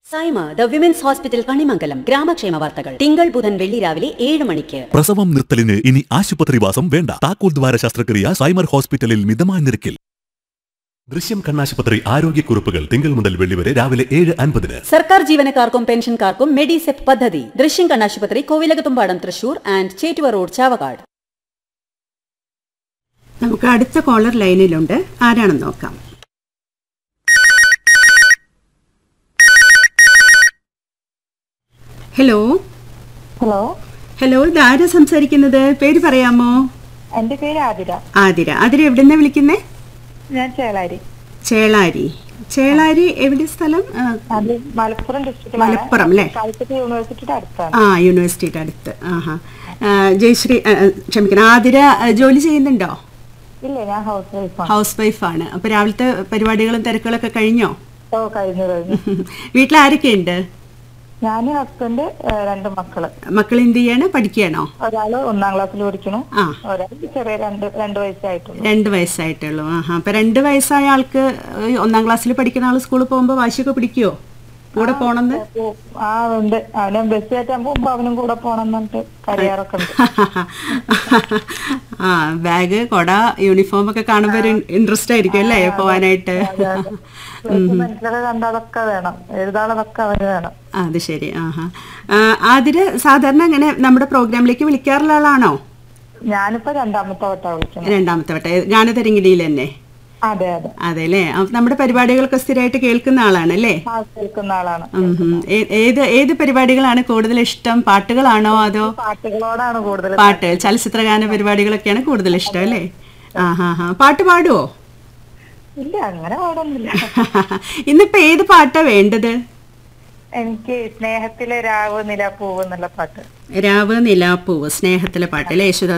Saima the women's hospital Kanimangalam ഗ്രാമക്ഷേമ വാർത്തകൾ തിങ്കൾ ബുധൻ വെള്ളി രാവിലെ ഏഴ് മണിക്ക് പ്രസവം നിർത്തലിന് ഇനി ആശുപത്രിവാസം വേണ്ട താക്കോൽ ദ്വാര ശസ്ത്രക്രിയ സൈമർ ഹോസ്പിറ്റലിൽ മിതമായ നിരക്കിൽ ദൃശ്യം കണ്ണാശുപത്രി ആരോഗ്യക്കുറിപ്പുകൾ തിങ്കൾ മുതൽ വെള്ളി വരെ രാവിലെ ഏഴ് അൻപതിന് സർക്കാർ ജീവനക്കാർക്കും പെൻഷൻകാർക്കും മെഡിസെപ് പദ്ധതി ദൃശ്യം കണ്ണാശുപത്രി കോവിലകത്തുംപാടം തൃശൂർ ആൻഡ് ചേറ്റുവ റോഡ് ചാവക്കാട് നമുക്ക് അടുത്ത കോളർ ലൈനിലുണ്ട് ആരാണെന്ന് നോക്കാം ഹലോ ഹലോ ഹലോ ഇതാരാ സംസാരിക്കുന്നത് പേര് പറയാമോ എന്റെ പേര് ആതിര ആതിര ആതിര എവിടെന്നാ വിളിക്കുന്നേ ഞാൻ ചേളാരി ചേളാരി ചേളാരി എവിടെ സ്ഥലം ആ, അത് മലപ്പുറം ഡിസ്ട്രിക്റ്റിലാണ് മലപ്പുറം അല്ലേ കാലിക്കറ്റ് യൂണിവേഴ്സിറ്റിയുടെ അടുത്താണ് ആ യൂണിവേഴ്സിറ്റിയുടെ അടുത്ത് ആഹാ ആ, ജയശ്രീ ആ, ആ, ക്ഷമിക്കണം ആതിര ആ, ജോലി ചെയ്യുന്നുണ്ടോ ഇല്ല ഞാൻ ഹൗസ് വൈഫാണ് ഹൗസ് വൈഫാണ് അപ്പൊ രാവിലത്തെ പരിപാടികളും തിരക്കുകളൊക്കെ കഴിഞ്ഞോ ഓ കഴിഞ്ഞു കഴിഞ്ഞു വീട്ടിൽ ആരൊക്കെയുണ്ട് ഞാൻ ഹസ്ബൻഡ് ഏഹ്, രണ്ട് മക്കള് മക്കൾ എന്ത് ചെയ്യാണ് പഠിക്കുകയാണോ ഒരാള് ഒന്നാം ക്ലാസ്സിൽ പഠിക്കണു ആ ഒരാൾ ചെറിയ രണ്ട് രണ്ട് വയസ്സായിട്ടുള്ളൂ രണ്ട് വയസ്സായിട്ടുള്ളൂ ആഹാ അപ്പൊ രണ്ട് വയസ്സായ ആൾക്ക് ഏഹ്, ഒന്നാം ക്ലാസ്സിൽ പഠിക്കുന്ന ആൾ സ്കൂളിൽ പോകുമ്പോൾ വാശിയൊക്കെ പിടിക്കുവോ കൂടെ പോണെന്ന് അപ്പൊ ആ ഉണ്ട് അവനെ ബസ് കയറ്റാൻ പോകുമ്പോ അവനും കൂടെ പോണം എന്നിട്ട് കരയാറൊക്കെ ഉണ്ട് ആ ബാഗ് കൊട യൂണിഫോം ഒക്കെ കാണുമ്പോൾ ഒരു ഇൻട്രസ്റ്റ് ആയിരിക്കും അല്ലേ പോവാനായിട്ട് മനസ്സിലൊക്കെ കണ്ട അതൊക്കെ വേണം എഴുതാനുള്ളതൊക്കെ അവന് വേണം ആ, അത് ശരി ആഹാ ആ, ആതിര് സാധാരണ അങ്ങനെ നമ്മുടെ പ്രോഗ്രാമിലേക്ക് വിളിക്കാറുള്ള ആളാണോ ഞാനിപ്പോ രണ്ടാമത്തെ വട്ടാ വിളിക്കുന്നത് രണ്ടാമത്തെ വട്ടം ഗാനതരംഗിണിയിൽ തന്നെ അതെ അതെ അതെ അല്ലേ അപ്പൊ നമ്മുടെ പരിപാടികളൊക്കെ സ്ഥിരമായിട്ട് കേൾക്കുന്ന ആളാണ് അല്ലേ ആ കേൾക്കുന്ന ആളാണ് ഉം ഉം. ഏ- ഏത് ഏത് പരിപാടികളാണ് കൂടുതൽ ഇഷ്ടം പാട്ടുകളാണോ അതോ പാട്ടുകളോടാണ് കൂടുതൽ പാട്ട് ചലച്ചിത്രഗാന പരിപാടികളൊക്കെയാണ് കൂടുതൽ ഇഷ്ടം അല്ലേ ആ ഹാ ഹാ പാട്ട് പാടുവോ ഇല്ല അങ്ങനെ പാടൊന്നുമില്ല ഇന്നിപ്പോ ഏത് പാട്ടാ വേണ്ടത് എനിക്ക് സ്നേഹത്തിലെ രാവ് നില പൂവ് എന്നുള്ള പാട്ട് രാവ് നിലാപ്പൂവ് സ്നേഹത്തിലെ പാട്ട് അല്ലേ യേശുദാസ്